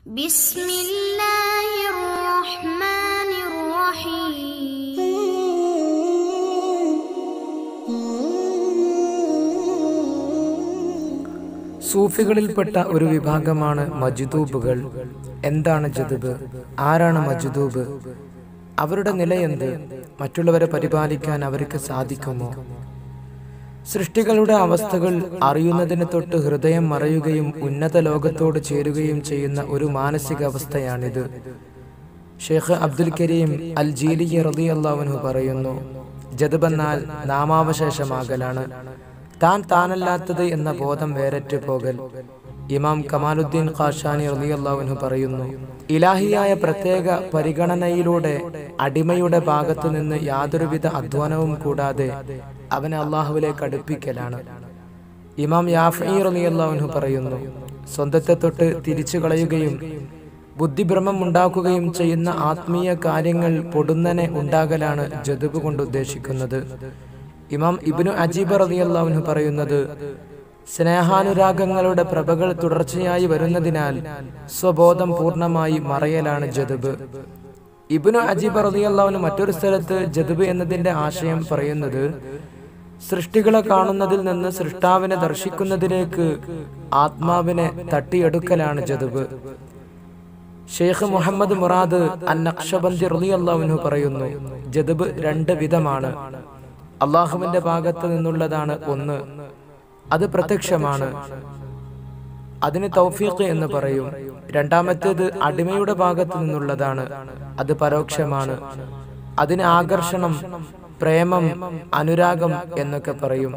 بسم الله الرحمن الرحيم സൂഫികളിൽപ്പെട്ട ഒരു വിഭാഗമാണ് മജ്ദൂബുകൾ എന്താണ് ജദുബ് ആരാണ് മജ്ദൂബ് അവരുടെ നിലയെന്ത് മറ്റുള്ളവരെ പരിപാലിക്കാൻ അവർക്ക് സാധിക്കുമോ സൃഷ്ടികളുടെ അവസ്ഥകൾ അറിയുന്നതിന് തൊട്ട് ഹൃദയം മറയുകയും ഉന്നത ലോകത്തോട് ചേരുകയും ചെയ്യുന്ന ഒരു മാനസികാവസ്ഥയാണിത് ഷെയ്ഖ് അബ്ദുൽ കരീം അൽ ജീലി റതി അള്ളാഹുനു പറയുന്നു ജദബെന്നാൽ നാമാവശേഷമാകലാണ് താൻ താനല്ലാത്തത് എന്ന ബോധം വേരറ്റ് പോകൽ ഇമാം കമാലുദ്ദീൻ ഖാഷാനി റളിയല്ലാഹുവിൻഹു പറയുന്നു ഇലാഹിയായ പ്രത്യേക പരിഗണനയിലൂടെ അടിമയുടെ ഭാഗത്തു നിന്ന് യാതൊരുവിധ അധ്വാനവും കൂടാതെ അവനെ അള്ളാഹുവിലേക്ക് അടുപ്പിക്കലാണ് ഇമാം യാഫി റളിയല്ലാഹുവിൻഹു പറയുന്നു സ്വന്തത്തെ തൊട്ട് തിരിച്ചു കളയുകയും ബുദ്ധിഭ്രമം ഉണ്ടാക്കുകയും ചെയ്യുന്ന ആത്മീയ കാര്യങ്ങൾ പൊടുന്നനെ ഉണ്ടാകലാണ് ജദുബ് കൊണ്ട് ഉദ്ദേശിക്കുന്നത് ഇമാം ഇബ്നു അജീബ് റളിയല്ലാഹു പറയുന്നത് സ്നേഹാനുരാഗങ്ങളുടെ പ്രഭകൾ തുടർച്ചയായി വരുന്നതിനാൽ സ്വബോധം പൂർണ്ണമായി മറയലാണ് ജദുബ് ഇബ്നു അജീബ് റളിയല്ലാഹു മറ്റൊരു സ്ഥലത്ത് ജദുബ് എന്നതിന്റെ ആശയം പറയുന്നത് സൃഷ്ടികളെ കാണുന്നതിൽ നിന്ന് സൃഷ്ടാവിനെ ദർശിക്കുന്നതിലേക്ക് ആത്മാവിനെ തട്ടിയെടുക്കലാണ് ജദുബ് ഷെയ്ഖ് മുഹമ്മദ് മുറാദ് അൻ നക്ഷബന്തി റളിയല്ലാഹു പറയുന്നു ജദബ് രണ്ട് വിധമാണ് അള്ളാഹുവിന്റെ ഭാഗത്ത് നിന്നുള്ളതാണ് ഒന്ന് അത് പ്രത്യക്ഷമാണ് അതിന് തൗഫീഖ് എന്ന് പറയും രണ്ടാമത്തേത് അടിമയുടെ ഭാഗത്ത് നിന്നുള്ളതാണ് അത് പരോക്ഷമാണ് അതിന് ആകർഷണം പ്രേമം അനുരാഗം എന്നൊക്കെ പറയും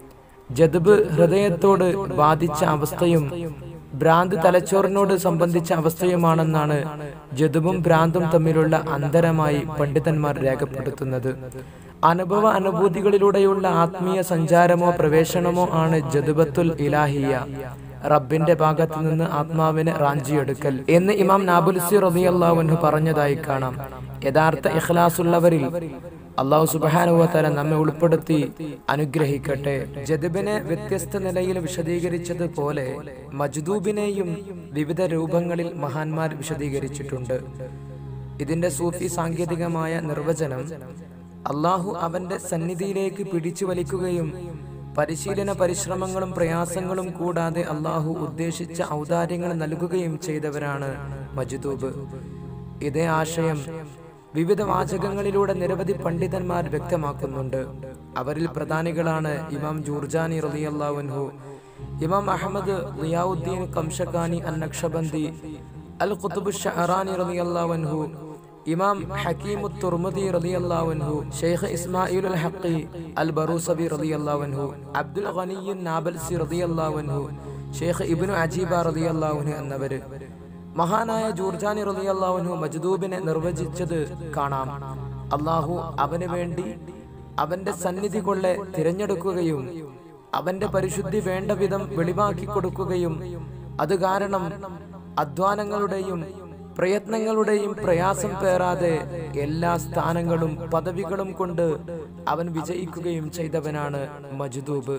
ജദബ് ഹൃദയത്തോട് ബാധിച്ച അവസ്ഥയും ഭ്രാന്ത് തലച്ചോറിനോട് സംബന്ധിച്ച അവസ്ഥയുമാണെന്നാണ് ജദുബും ഭ്രാന്തും തമ്മിലുള്ള അന്തരമായി പണ്ഡിതന്മാർ രേഖപ്പെടുത്തുന്നത് അനുഭവ അനുഭൂതികളിലൂടെയുള്ള ആത്മീയ സഞ്ചാരമോ പ്രവേശനമോ ആണ് ജദുബത്തുൽ ഇലാഹിയ റബ്ബിന്റെ ഭാഗത്തു നിന്ന് ആത്മാവിനെ റാഞ്ചിയെടുക്കൽ എന്ന് ഇമാം നാബുൽസി റബിയല്ലാവുന്നു പറഞ്ഞതായി കാണാം യഥാർത്ഥ ഇഖ്ലാസുള്ളവരിൽ അള്ളാഹു സുബാനുവത്തല നമ്മെ ഉൾപ്പെടുത്തി അനുഗ്രഹിക്കട്ടെ ജദബിനെ വ്യത്യസ്ത നിലയിൽ വിശദീകരിച്ചതുപോലെ മജ്ദൂബിനെയും വിവിധ രൂപങ്ങളിൽ മഹാന്മാർ വിശദീകരിച്ചിട്ടുണ്ട് ഇതിന്റെ സൂഫി സാങ്കേതികമായ നിർവചനം അള്ളാഹു അവന്റെ സന്നിധിയിലേക്ക് പിടിച്ചു വലിക്കുകയും പരിശീലന പരിശ്രമങ്ങളും പ്രയാസങ്ങളും കൂടാതെ അള്ളാഹു ഉദ്ദേശിച്ച ഔദാര്യങ്ങൾ നൽകുകയും ചെയ്തവരാണ് മജ്ദൂബ് ഇതേ ആശയം വിവിധ വാചകങ്ങളിലൂടെ നിരവധി പണ്ഡിതന്മാർ വ്യക്തമാക്കുന്നുണ്ട് അവരിൽ പ്രധാനികളാണ് ഇമാം ജൂർജാനി റളിയല്ലാഹുൻഹു ഇമാം അഹമ്മദ് റിയാവുദ്ദീൻ കംഷക്കാനി അൻ നക്ഷബന്ദി അൽ ഖുതുബ് ഷഹറാനി റളിയല്ലാഹുൻഹു ഇമാം ഹക്കീമു തുർമുദി റളിയല്ലാഹുൻഹു ഷെയ്ഖ് ഇസ്മായിൽ അൽ ഹഖി അൽ ബറൂസബി റളിയല്ലാഹുൻഹു അബ്ദുൽ ഗനിയ്യൻ നാബൽസി റളിയല്ലാഹുൻഹു ഷെയ്ഖ് ഇബ്നു അജീബ റളിയല്ലാഹുൻഹു എന്നിവര് മഹാനായ ജൂർജാനി റളിയല്ലാഹുൻഹു മജ്ദൂബിനെ നിർവചിച്ചത് കാണാം അള്ളാഹു അവന് വേണ്ടി അവന്റെ സന്നിധി കൊള്ളെ തിരഞ്ഞെടുക്കുകയും അവന്റെ പരിശുദ്ധി വേണ്ട വിധം വെളിവാക്കി കൊടുക്കുകയും അത് കാരണം അധ്വാനങ്ങളുടെയും പ്രയത്നങ്ങളുടെയും പ്രയാസം പേറാതെ എല്ലാ സ്ഥാനങ്ങളും പദവികളും കൊണ്ട് അവൻ വിജയിക്കുകയും ചെയ്തവനാണ് മജ്ദൂബ്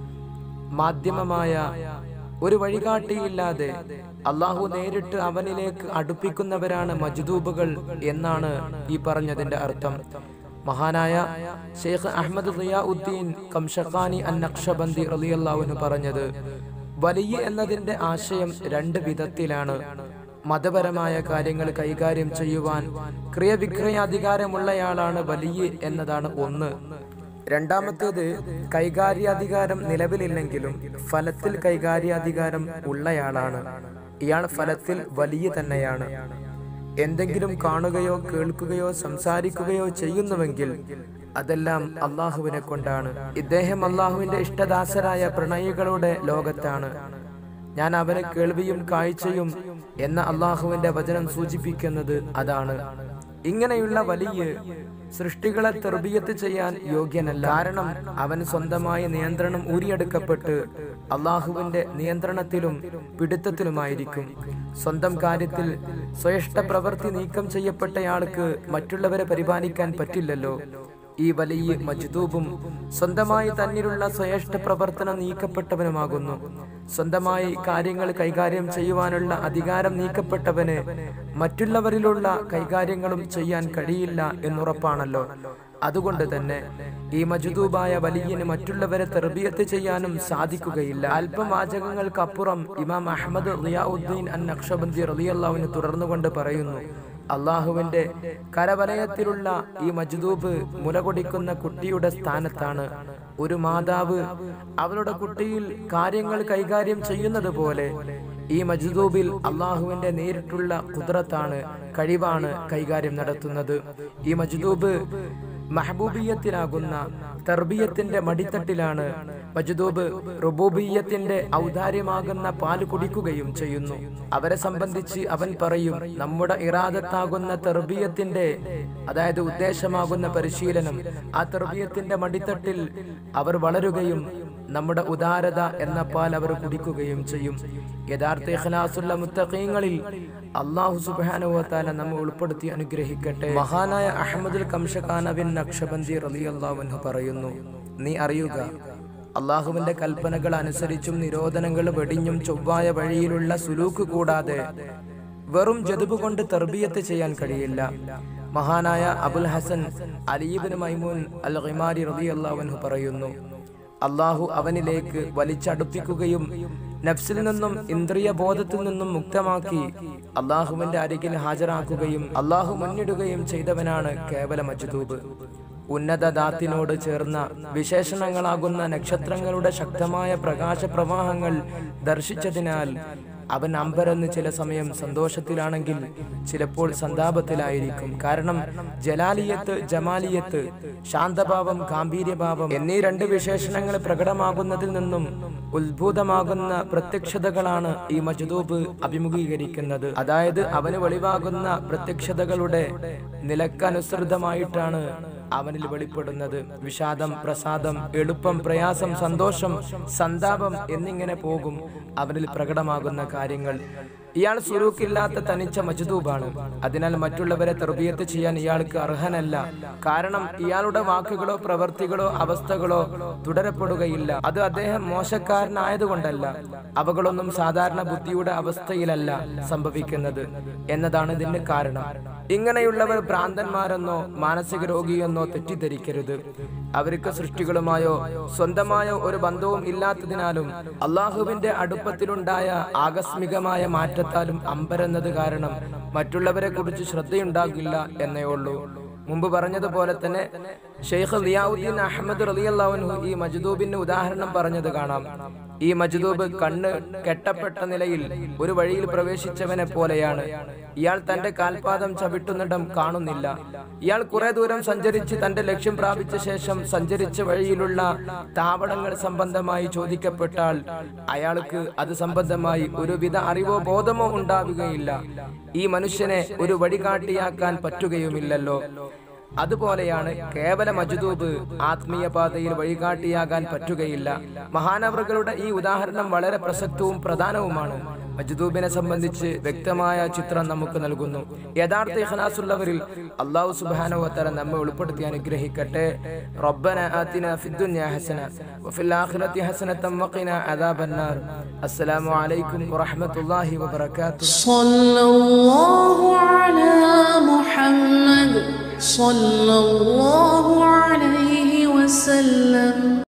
മാധ്യമമായ ഒരു വഴികാട്ടിയില്ലാതെ അള്ളാഹു നേരിട്ട് അവനിലേക്ക് അടുപ്പിക്കുന്നവരാണ് മജ്ദൂബുകൾ എന്നാണ് ഈ പറഞ്ഞതിന്റെ അർത്ഥം മഹാനായ ഷെയ്ഖ് അഹമ്മദ് റിയാഉദ്ദീൻ കംഷഖാനി അൻ നക്ഷബന്ദി റളിയല്ലാഹുവിന് പറഞ്ഞത് വലിയ എന്നതിന്റെ ആശയം രണ്ട് വിധത്തിലാണ് മതപരമായ കാര്യങ്ങൾ കൈകാര്യം ചെയ്യുവാൻ ക്രിയവിക്രയാധികാരമുള്ളയാളാണ് വലിയ എന്നതാണ് ഒന്ന് രണ്ടാമത്തേത് കൈകാര്യാധികാരം നിലവിലില്ലെങ്കിലും ഫലത്തിൽ കൈകാര്യാധികാരം ഉള്ളയാളാണ് ഇയാൾ ഫലത്തിൽ വലിയ തന്നെയാണ് എന്തെങ്കിലും കാണുകയോ കേൾക്കുകയോ സംസാരിക്കുകയോ ചെയ്യുന്നുവെങ്കിൽ അതെല്ലാം അള്ളാഹുവിനെ കൊണ്ടാണ് ഇദ്ദേഹം അള്ളാഹുവിന്റെ ഇഷ്ടദാസരായ പ്രണയികളുടെ ലോകത്താണ് ഞാൻ അവന് കേൾവിയും കാഴ്ചയും എന്ന അള്ളാഹുവിന്റെ വചനം സൂചിപ്പിക്കുന്നത് അതാണ് ഇങ്ങനെയുള്ള വലിയ സൃഷ്ടികളെ തെർബിയത്ത് ചെയ്യാൻ യോഗ്യനല്ല കാരണം അവൻ സ്വന്തമായ നിയന്ത്രണം ഊരിയെടുക്കപ്പെട്ട് അള്ളാഹുവിന്റെ നിയന്ത്രണത്തിലും പിടുത്തത്തിലുമായിരിക്കും സ്വന്തം കാര്യത്തിൽ സ്വയഷ്ട പ്രവൃത്തി നീക്കം ചെയ്യപ്പെട്ടയാൾക്ക് മറ്റുള്ളവരെ പരിപാലിക്കാൻ പറ്റില്ലല്ലോ ഈ വലിയ മജ്ദൂബും സ്വന്തമായി തന്നിലുള്ള സ്വയഷ്ട പ്രവർത്തനം നീക്കപ്പെട്ടവനുമാകുന്നു സ്വന്തമായി കാര്യങ്ങൾ കൈകാര്യം ചെയ്യുവാനുള്ള അധികാരം നീക്കപ്പെട്ടവന് മറ്റുള്ളവരിലുള്ള കൈകാര്യങ്ങളും ചെയ്യാൻ കഴിയില്ല എന്നുറപ്പാണല്ലോ അതുകൊണ്ട് തന്നെ ഈ മജുദൂബായ വലിയന് മറ്റുള്ളവരെ തെർബിയത്ത് ചെയ്യാനും സാധിക്കുകയില്ല അല്പം വാചകങ്ങൾക്കപ്പുറം ഇമാം അഹമ്മദ് റിയാഉദ്ദീൻ അൻ നക്ഷബന്ദി റളിയല്ലാഹുവിന് തുടർന്നുകൊണ്ട് പറയുന്നു അള്ളാഹുവിന്റെ കരവലയത്തിലുള്ള ഈ മജ്ദൂബ് മുലകൊടിക്കുന്ന കുട്ടിയുടെ സ്ഥാനത്താണ് ഒരു മാതാവ് അവളുടെ കുട്ടിയിൽ കാര്യങ്ങൾ കൈകാര്യം ചെയ്യുന്നത് പോലെ ഈ മജ്ദൂബിൽ അള്ളാഹുവിന്റെ നേരിട്ടുള്ള കുതിരത്താണ് കഴിവാണ് കൈകാര്യം നടത്തുന്നത് ഈ മജ്ദൂബ് മഹബൂബിയത്തിലാകുന്ന തർബിയത്തിന്റെ മടിത്തട്ടിലാണ് മജ്ദൂബ് റുബൂബിയത്തിന്റെ ഔദാര്യമാകുന്ന പാല് കുടിക്കുകയും ചെയ്യുന്നു അവരെ സംബന്ധിച്ച് അവൻ പറയും നമ്മുടെ ഇറാദത്താകുന്ന തെർബിയത്തിന്റെ അതായത് ഉദ്ദേശമാകുന്ന പരിശീലനം ആ തെർബിയത്തിന്റെ മടിത്തട്ടിൽ അവർ വളരുകയും നമ്മുടെ ഉദാരത എന്ന പാൽ അവർ കുടിക്കുകയും ചെയ്യും യഥാർത്ഥ ഇഖ്ലാസുള്ള മുത്തഖീങ്ങളിൽ അള്ളാഹു സുബാനുവത്താല നമ്മെ ഉൾപ്പെടുത്തി അനുഗ്രഹിക്കട്ടെ മഹാനായ അഹമ്മദുൽ കംഷഖാനബിൻ നക്ഷബന്തി റളിയല്ലാഹു പറയുന്നു നീ അറിയുക അള്ളാഹുവിന്റെ കൽപ്പനകൾ അനുസരിച്ചും നിരോധനങ്ങൾ വെടിഞ്ഞും ചൊവ്വായ വഴിയിലുള്ള സുലൂക്ക് കൂടാതെ വെറും ജതുബ് കൊണ്ട് തെർബിയത്ത് ചെയ്യാൻ കഴിയില്ല മഹാനായ അബുൽ ഹസൻ അലീബിൻ മൈമൂൻ അൽ ഖിമാരി റളിയല്ലാഹു പറയുന്നു അള്ളാഹു അവനിലേക്ക് വലിച്ചടുപ്പിക്കുകയും നഫ്സിൽ നിന്നും ഇന്ദ്രിയ ബോധത്തിൽ നിന്നും മുക്തമാക്കി അള്ളാഹുവിന്റെ അരികിൽ ഹാജരാക്കുകയും അള്ളാഹു മുന്നിടുകയും ചെയ്തവനാണ് കേവല മജ്ദൂബ് ഉന്നത ദാത്തിനോട് ചേർന്ന വിശേഷണങ്ങളാകുന്ന നക്ഷത്രങ്ങളുടെ ശക്തമായ പ്രകാശ പ്രവാഹങ്ങൾ ദർശിച്ചതിനാൽ അവൻ അമ്പരന്ന് ചില സമയം സന്തോഷത്തിലാണെങ്കിൽ ചിലപ്പോൾ സന്താപത്തിലായിരിക്കും കാരണം ജലാലിയത്ത് ജമാലിയത്ത് ശാന്തഭാവം ഗാംഭീര്യഭാവം എന്നീ രണ്ട് വിശേഷണങ്ങൾ പ്രകടമാകുന്നതിൽ നിന്നും ഉത്ഭൂതമാകുന്ന പ്രത്യക്ഷതകളാണ് ഈ മജ്ദൂബ് അഭിമുഖീകരിക്കുന്നത് അതായത് അവന് വെളിവാകുന്ന പ്രത്യക്ഷതകളുടെ നിലക്കനുസൃതമായിട്ടാണ് അവനിൽ വെളിപ്പെടുന്നത് വിഷാദം പ്രസാദം എളുപ്പം പ്രയാസം സന്തോഷം സന്താപം എന്നിങ്ങനെ പോകും അവനിൽ പ്രകടമാകുന്ന കാര്യങ്ങൾ ഇയാൾ സുരൂക്കില്ലാത്ത തനിച്ച മജ്ദൂബാണ് അതിനാൽ മറ്റുള്ളവരെ തെർബിയത്ത് ചെയ്യാൻ ഇയാൾക്ക് അർഹനല്ല കാരണം ഇയാളുടെ വാക്കുകളോ പ്രവർത്തികളോ അവസ്ഥകളോ തുടരപ്പെടുകയില്ല അത് അദ്ദേഹം മോശക്കാരനായതുകൊണ്ടല്ല അവകളൊന്നും സാധാരണ ബുദ്ധിയുടെ അവസ്ഥയിലല്ല സംഭവിക്കുന്നത് എന്നതാണ് ഇതിന് കാരണം ഇങ്ങനെയുള്ളവർ ഭ്രാന്തന്മാരെന്നോ മാനസിക രോഗിയെന്നോ തെറ്റിദ്ധരിക്കരുത് അവർക്ക് സൃഷ്ടികളുമായോ സ്വന്തമായോ ഒരു ബന്ധവും ഇല്ലാത്തതിനാലും അള്ളാഹുവിന്റെ അടുപ്പത്തിലുണ്ടായ ആകസ്മികമായ മാറ്റത്താലും അമ്പരെന്നത് കാരണം മറ്റുള്ളവരെ കുറിച്ച് ശ്രദ്ധയുണ്ടാകില്ല എന്നേ ഉള്ളൂ മുമ്പ് പറഞ്ഞതുപോലെ തന്നെ ഷെയ്ഖ് ലിയാവുദ്ദീൻ അഹമ്മദ് റളിയല്ലാഹു ഈ മജ്ദൂബിന് ഉദാഹരണം പറഞ്ഞത് കാണാം ഈ മജ്ദൂബ് കണ്ണ് കെട്ടപ്പെട്ട നിലയിൽ ഒരു വഴിയിൽ പ്രവേശിച്ചവനെ പോലെയാണ് ഇയാൾ തന്റെ കാൽപാദം ചവിട്ടുന്നിടം കാണുന്നില്ല ഇയാൾ കുറെ ദൂരം സഞ്ചരിച്ച് തന്റെ ലക്ഷ്യം പ്രാപിച്ച ശേഷം സഞ്ചരിച്ച വഴിയിലുള്ള താവളങ്ങൾ സംബന്ധമായി ചോദിക്കപ്പെട്ടാൽ അയാൾക്ക് അത് സംബന്ധമായി ഒരുവിധ അറിവോ ബോധമോ ഉണ്ടാവുകയില്ല ഈ മനുഷ്യനെ ഒരു വഴികാട്ടിയാക്കാൻ പറ്റുകയുമില്ലല്ലോ അതുപോലെയാണ് കേവല മജ്ദൂബ് ആത്മീയ പാതയിൽ വഴികാട്ടിയാകാൻ പറ്റുകയില്ല മഹാനവറുകളുടെ ഈ ഉദാഹരണം വളരെ പ്രസക്തവും പ്രധാനവുമാണ് മജ്ദൂബിനെ സംബന്ധിച്ച് വ്യക്തമായ ചിത്രം നമുക്ക് നൽകുന്നു യഥാർത്ഥ ഇഖ്ലാസുള്ളവരിൽ അള്ളാഹു സുബ്ഹാനഹു വതആല നമ്മെ ഉൾപ്പെടുത്തി അനുഗ്രഹിക്കട്ടെ റബ്ബന ആതിന ഫിദ്ദുനിയ ഹസന വഫിൽ ആഖിറതി ഹസനതൻ വഖിന അദാബന്നാർ അസ്സലാമു അലൈക്കും വറഹ്മത്തുള്ളാഹി വബറകാതുഹു صلى الله على محمد صلى الله عليه وسلم